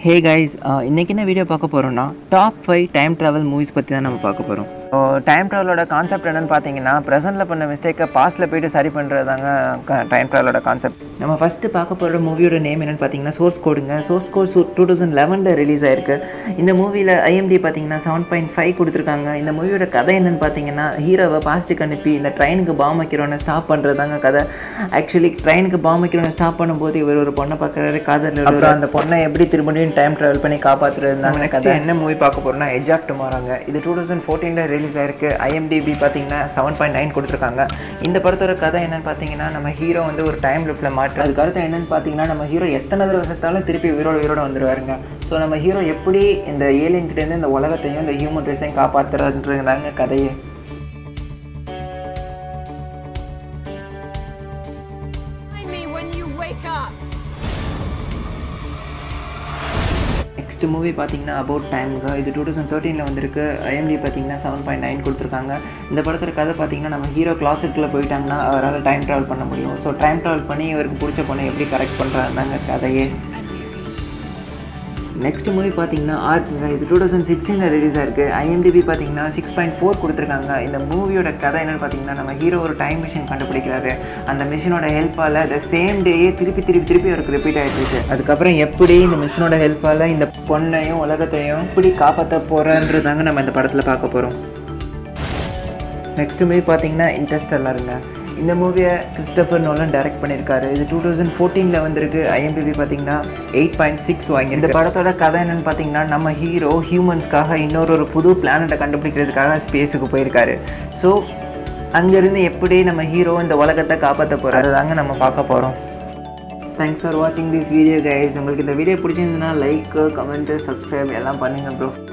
Hey guys இன்றைக்கி என்ன video பார்க்க போகிறோம்னா top five time travel movies பற்றி தான் நம்ம பார்க்க போகிறோம் டைம் ட்ராவலோட கான்செப்ட் என்னன்னு பார்த்தீங்கன்னா ப்ரெசென்ட்டில் பண்ண மிஸ்டேக்கை பாஸ்ட்டில் போயிட்டு சரி பண்ணுறது தாங்க டைம் ட்ராவலோட கான்செப்ட் நம்ம ஃபஸ்ட்டு பார்க்க போகிற மூவியோட நேம் என்னென்னு பார்த்தீங்கன்னா சோர்ஸ் கோடுங்க சோர்ஸ் கோட் டூ தௌசண்ட் லெவனில் ரிலீஸ் ஆயிருக்கு இந்த மூவியில் ஐஎம்டி பார்த்தீங்கன்னா செவன் பாயிண்ட் ஃபைவ் கொடுத்துருக்காங்க இந்த மூவியோட கதை என்னென்னு பார்த்தீங்கன்னா ஹீரோவை பாஸ்ட்டுக்கு அனுப்பி இந்த ட்ரெயினுக்கு பாம் வைக்கிறவனை ஸ்டாப் பண்ணுறது தாங்க கதை ஆக்சுவலி ட்ரெயினுக்கு பாம் வைக்கிறவனை ஸ்டாப் பண்ணும்போது இவர் ஒரு பொண்ணை பார்க்குறாரு காதல் அப்புறம் அந்த பொண்ணை எப்படி திரும்பியும் டைம் ட்ராவல் பண்ணி காப்பாற்றுறது தாங்க கதை என்ன மூவி பார்க்க போகிறோம்னா எஜ் ஆஃப் டுமாரோங்க இது டூ தௌசண்ட் ஃபோர்டீனில் ரிலீஸ் ஆயிருக்கு ஐஎம்டிபி பார்த்தீங்கன்னா செவன் பாயிண்ட் நைன் கொடுத்துருக்காங்க இந்த படத்தோட கதை என்னன்னு பார்த்தீங்கன்னா நம்ம ஹீரோ வந்து ஒரு டைம் லிப்பில் மாற்று அதுக்கு அடுத்து என்னன்னு பார்த்தீங்கன்னா நம்ம ஹீரோ எத்தனை தடவை செத்தாலும் திருப்பி உயிரோட உயிரோட வந்துருவாருங்க ஸோ நம்ம ஹீரோ எப்படி இந்த ஏலியன் கிட்டேருந்து இந்த உலகத்தையும் இந்த ஹியூமன் ரேஸையும் காப்பாற்றுறதுன்றது தாங்க கதையே Find me when you wake up. Next movie பார்த்தீங்கன்னா அபவுட் டைம்ங்க இது டூ தௌசண்ட் தேர்ட்டீனில் வந்திருக்கு ஐஎம்டி பார்த்தீங்கன்னா செவன் பாயிண்ட் நைன் கொடுத்துருக்காங்க இந்த படத்தில் கதை பார்த்தீங்கன்னா நம்ம ஹீரோ கிளாஸுக்குள்ளே போயிட்டாங்கன்னா அவரால் டைம் ட்ராவல் பண்ண முடியும் ஸோ டைம் ட்ராவல் பண்ணி இவருக்கு பிடிச்ச பொண்ணை எப்படி கரெக்ட் பண்ணுறாங்க கதையே நெக்ஸ்ட் மூவி பார்த்தீங்கன்னா ஆர்ட்ங்க இது டூ தௌசண்ட் சிக்ஸ்டீனில் ரிலீஸ் ஆயிருக்கு ஐஎம்டிபி பார்த்தீங்கன்னா சிக்ஸ் பாயிண்ட் ஃபோர் கொடுத்துருக்காங்க இந்த மூவியோட கதை என்னென்னு பார்த்தீங்கன்னா நம்ம ஹீரோ ஒரு டைம் மிஷின் கண்டுபிடிக்கிறாரு அந்த மிஷினோட ஹெல்ப்பால் அந்த சேம் டேயே திருப்பி திருப்பி திருப்பி அவருக்கு ரிப்பீட் ஆகிட்டு அதுக்கப்புறம் எப்படி இந்த மிஷினோட ஹெல்ப்பால் இந்த பொண்ணையும் உலகத்தையும் எப்படி காப்பாற்ற போகிறன்றதாங்க நம்ம இந்த படத்தில் பார்க்க போகிறோம் நெக்ஸ்ட் மூவி பார்த்தீங்கன்னா இன்ட்ரெஸ்டெல்லாம் இந்த மூவியை கிறிஸ்டபர் நோலன் டைரக்ட் பண்ணியிருக்காரு இது டூ தௌசண்ட் ஃபோர்டீனில் வந்திருக்கு ஐஎம்பிபி பார்த்தீங்கன்னா எயிட் பாயிண்ட் சிக்ஸ் வாங்கி இந்த படத்தோட கதை என்னன்னு பார்த்தீங்கன்னா நம்ம ஹீரோ ஹியூமன்ஸ்க்காக இன்னொரு ஒரு புது பிளானட்டை கண்டுபிடிக்கிறதுக்காக ஸ்பேஸுக்கு போயிருக்காரு ஸோ அங்கேருந்து எப்படி நம்ம ஹீரோ இந்த உலகத்தை காப்பாற்ற போகிறாரு தாங்க நம்ம பார்க்க போகிறோம் தேங்க்ஸ் ஃபார் வாட்சிங் திஸ் வீடியோ கைஸ் உங்களுக்கு இந்த வீடியோ பிடிச்சிருந்ததுன்னா லைக் கமெண்ட்டு சப்ஸ்கிரைப் எல்லாம் பண்ணுங்கள் ப்ரோ